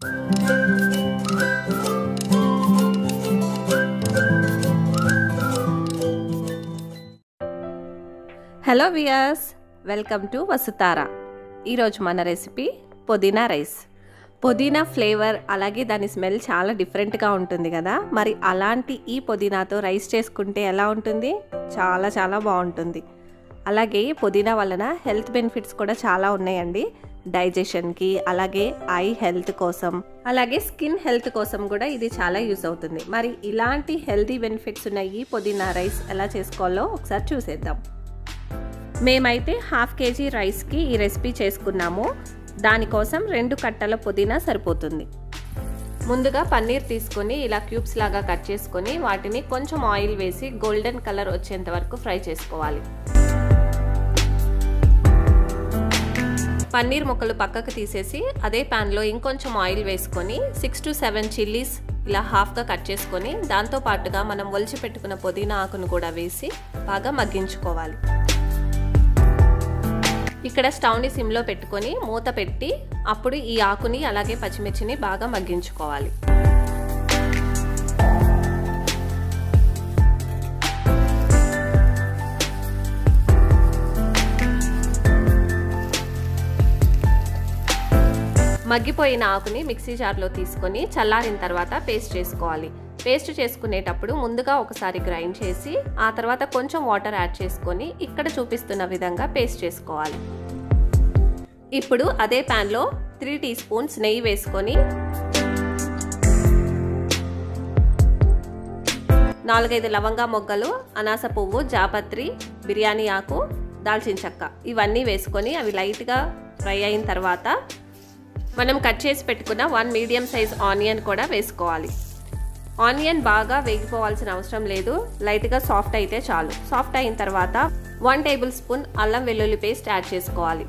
hello viewers welcome to వసుతారా ఈరోజు మన రెసిపీ పుదీనా రైస్ పుదీనా ఫ్లేవర్ అలాగే దాని స్మెల్ చాలా డిఫరెంట్గా ఉంటుంది కదా మరి అలాంటి ఈ పుదీనాతో రైస్ చేసుకుంటే ఎలా ఉంటుంది చాలా చాలా బాగుంటుంది అలాగే పుదీనా వలన హెల్త్ బెనిఫిట్స్ కూడా చాలా ఉన్నాయండి డైజెషన్కి అలాగే ఐ హెల్త్ కోసం అలాగే స్కిన్ హెల్త్ కోసం కూడా ఇది చాలా యూస్ అవుతుంది మరి ఇలాంటి హెల్తీ బెనిఫిట్స్ ఉన్న ఈ పుదీనా రైస్ ఎలా చేసుకోవాలో ఒకసారి చూసేద్దాం మేమైతే హాఫ్ కేజీ రైస్కి ఈ రెసిపీ చేసుకున్నాము దానికోసం రెండు కట్టల పుదీనా సరిపోతుంది ముందుగా పన్నీర్ తీసుకొని ఇలా క్యూబ్స్ లాగా కట్ చేసుకొని వాటిని కొంచెం ఆయిల్ వేసి గోల్డెన్ కలర్ వచ్చేంత వరకు ఫ్రై చేసుకోవాలి పన్నీర్ ముక్కలు పక్కకు తీసేసి అదే ప్యాన్లో ఇంకొంచెం ఆయిల్ వేసుకొని సిక్స్ టు సెవెన్ చిల్లీస్ ఇలా హాఫ్గా కట్ చేసుకొని దాంతో పాటుగా మనం ఒలిచి పెట్టుకున్న పుదీనా ఆకును కూడా వేసి బాగా మగ్గించుకోవాలి ఇక్కడ స్టవ్ని సిమ్లో పెట్టుకొని మూత పెట్టి అప్పుడు ఈ ఆకుని అలాగే పచ్చిమిర్చిని బాగా మగ్గించుకోవాలి మగ్గిపోయిన ఆకుని మిక్సీ జార్లో తీసుకొని చల్లారిన తర్వాత పేస్ట్ చేసుకోవాలి పేస్ట్ చేసుకునేటప్పుడు ముందుగా ఒకసారి గ్రైండ్ చేసి ఆ తర్వాత కొంచెం వాటర్ యాడ్ చేసుకొని ఇక్కడ చూపిస్తున్న విధంగా పేస్ట్ చేసుకోవాలి ఇప్పుడు అదే ప్యాన్లో త్రీ టీ స్పూన్స్ నెయ్యి వేసుకొని నాలుగైదు లవంగా మొగ్గలు అనాస పువ్వు జాపత్రి బిర్యానీ ఆకు దాల్చిన చెక్క ఇవన్నీ వేసుకొని అవి లైట్గా ఫ్రై అయిన తర్వాత మనం కట్ చేసి పెట్టుకున్న వన్ మీడియం సైజ్ ఆనియన్ కూడా వేసుకోవాలి ఆనియన్ బాగా వేగిపోవాల్సిన అవసరం లేదు లైట్గా సాఫ్ట్ అయితే చాలు సాఫ్ట్ అయిన తర్వాత వన్ టేబుల్ స్పూన్ అల్లం వెల్లుల్లి పేస్ట్ యాడ్ చేసుకోవాలి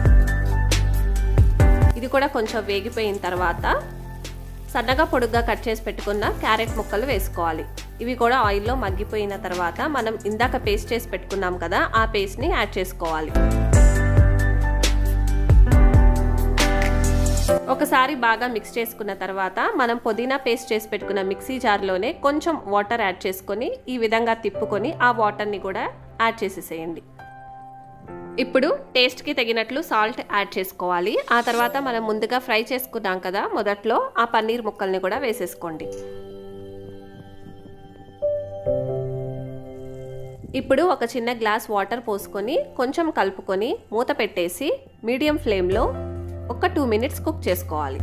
ఇది కూడా కొంచెం వేగిపోయిన తర్వాత సన్నగా పొడుగ్గా కట్ చేసి పెట్టుకున్న క్యారెట్ ముక్కలు వేసుకోవాలి ఇవి కూడా ఆయిల్లో మగ్గిపోయిన తర్వాత మనం ఇందాక పేస్ట్ చేసి పెట్టుకున్నాం కదా ఆ పేస్ట్ని యాడ్ చేసుకోవాలి ఒకసారి బాగా మిక్స్ చేసుకున్న తర్వాత మనం పుదీనా పేస్ట్ చేసి పెట్టుకున్న మిక్సీ జార్లోనే కొంచెం వాటర్ యాడ్ చేసుకొని ఈ విధంగా తిప్పుకొని ఆ వాటర్ని కూడా యాడ్ చేసేసేయండి ఇప్పుడు టేస్ట్కి తగినట్లు సాల్ట్ యాడ్ చేసుకోవాలి ఆ తర్వాత మనం ముందుగా ఫ్రై చేసుకున్నాం కదా మొదట్లో ఆ పన్నీర్ ముక్కల్ని కూడా వేసేసుకోండి ఇప్పుడు ఒక చిన్న గ్లాస్ వాటర్ పోసుకొని కొంచెం కలుపుకొని మూత పెట్టేసి మీడియం ఫ్లేమ్లో ఒక టూ మినిట్స్ కుక్ చేసుకోవాలి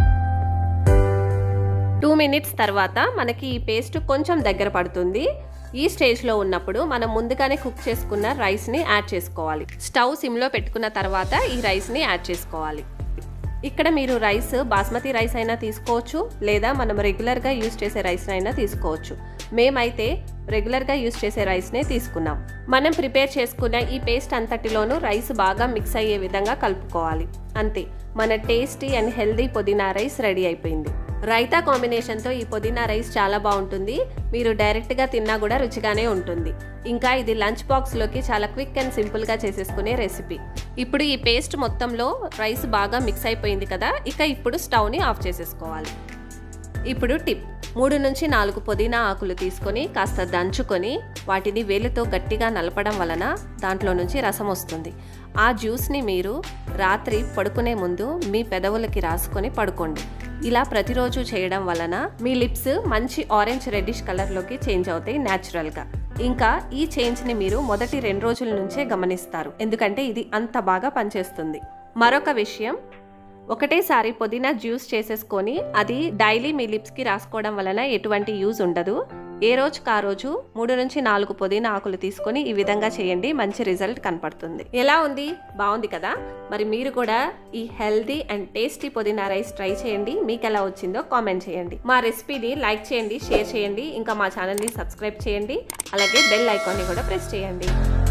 టూ మినిట్స్ తర్వాత మనకి ఈ పేస్ట్ కొంచెం దగ్గర పడుతుంది ఈ స్టేజ్లో ఉన్నప్పుడు మనం ముందుగానే కుక్ చేసుకున్న రైస్ని యాడ్ చేసుకోవాలి స్టవ్ సిమ్లో పెట్టుకున్న తర్వాత ఈ రైస్ని యాడ్ చేసుకోవాలి ఇక్కడ మీరు రైస్ బాస్మతి రైస్ అయినా తీసుకోవచ్చు లేదా మనం రెగ్యులర్గా యూస్ చేసే రైస్ అయినా తీసుకోవచ్చు మేమైతే రెగ్యులర్గా యూస్ చేసే రైస్నే తీసుకున్నాం మనం ప్రిపేర్ చేసుకున్న ఈ పేస్ట్ అంతటిలోనూ రైస్ బాగా మిక్స్ అయ్యే విధంగా కలుపుకోవాలి అంతే మన టేస్టీ అండ్ హెల్దీ పుదీనా రైస్ రెడీ అయిపోయింది రైతా కాంబినేషన్తో ఈ పుదీనా రైస్ చాలా బాగుంటుంది మీరు డైరెక్ట్గా తిన్నా కూడా రుచిగానే ఉంటుంది ఇంకా ఇది లంచ్ బాక్స్లోకి చాలా క్విక్ అండ్ సింపుల్గా చేసేసుకునే రెసిపీ ఇప్పుడు ఈ పేస్ట్ మొత్తంలో రైస్ బాగా మిక్స్ అయిపోయింది కదా ఇక ఇప్పుడు స్టవ్ని ఆఫ్ చేసేసుకోవాలి ఇప్పుడు టిప్ మూడు నుంచి నాలుగు పుదీనా ఆకులు తీసుకొని కాస్త దంచుకొని వాటిని వేలుతో గట్టిగా నలపడం వలన దాంట్లో నుంచి రసం వస్తుంది ఆ జ్యూస్ని మీరు రాత్రి పడుకునే ముందు మీ పెదవులకి రాసుకొని పడుకోండి ఇలా ప్రతిరోజు చేయడం వలన మీ లిప్స్ మంచి ఆరెంజ్ రెడ్డిష్ కలర్లోకి చేంజ్ అవుతాయి న్యాచురల్గా ఇంకా ఈ చేంజ్ని మీరు మొదటి రెండు రోజుల నుంచే గమనిస్తారు ఎందుకంటే ఇది అంత బాగా పనిచేస్తుంది మరొక విషయం ఒకటేసారి పుదీనా జ్యూస్ చేసేసుకొని అది డైలీ మీ లిప్స్కి రాసుకోవడం వలన ఎటువంటి యూజ్ ఉండదు ఏ రోజుకి ఆ రోజు మూడు నుంచి నాలుగు పుదీనా ఆకులు తీసుకొని ఈ విధంగా చేయండి మంచి రిజల్ట్ కనపడుతుంది ఎలా ఉంది బాగుంది కదా మరి మీరు కూడా ఈ హెల్దీ అండ్ టేస్టీ పుదీనా రైస్ ట్రై చేయండి మీకు ఎలా వచ్చిందో కామెంట్ చేయండి మా రెసిపీని లైక్ చేయండి షేర్ చేయండి ఇంకా మా ఛానల్ని సబ్స్క్రైబ్ చేయండి అలాగే బెల్ ఐకాన్ని కూడా ప్రెస్ చేయండి